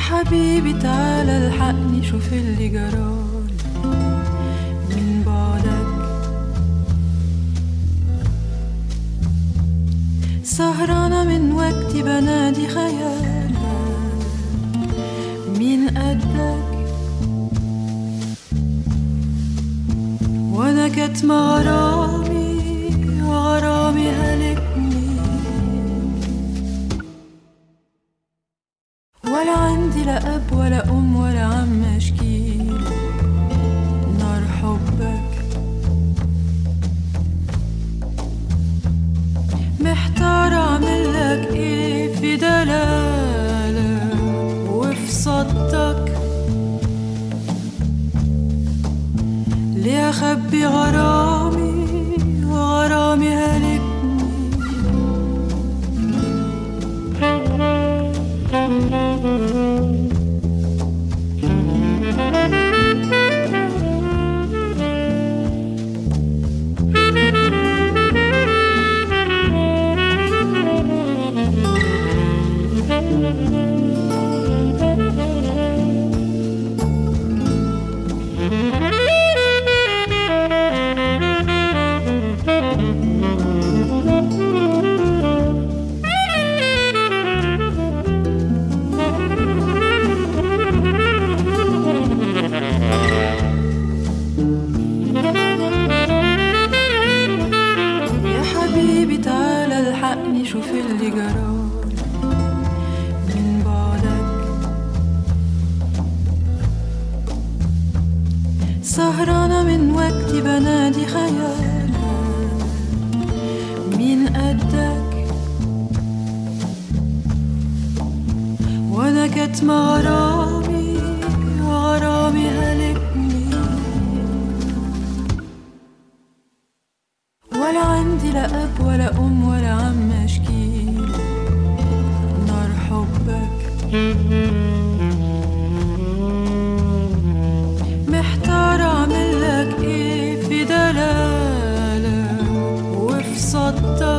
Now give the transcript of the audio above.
حبيبي تعالى الحقني شوف اللي جرالي من بعدك سهرانة من وقتي بنادي خيالك مين قدك وانا كتم غرامي غرامي هلكني ولا عندي لا اب ولا ام ولا عم اشكيله نار حبك محتار اعمل لك ايه في دلالك وفي صدك ليه اخبي غرامي وغرامي هلكني يا حبيبي تعالى الحقني شوف اللي جرالي من بعدك سهرانة من وقتي بنادي خيالك مين قدك وانا كتم غرامي وغرامي هلكني ولا عندي لا اب ولا ام ولا عم اشكيله نار حبك محتار اعمل لك ايه في دلالك وفي صدك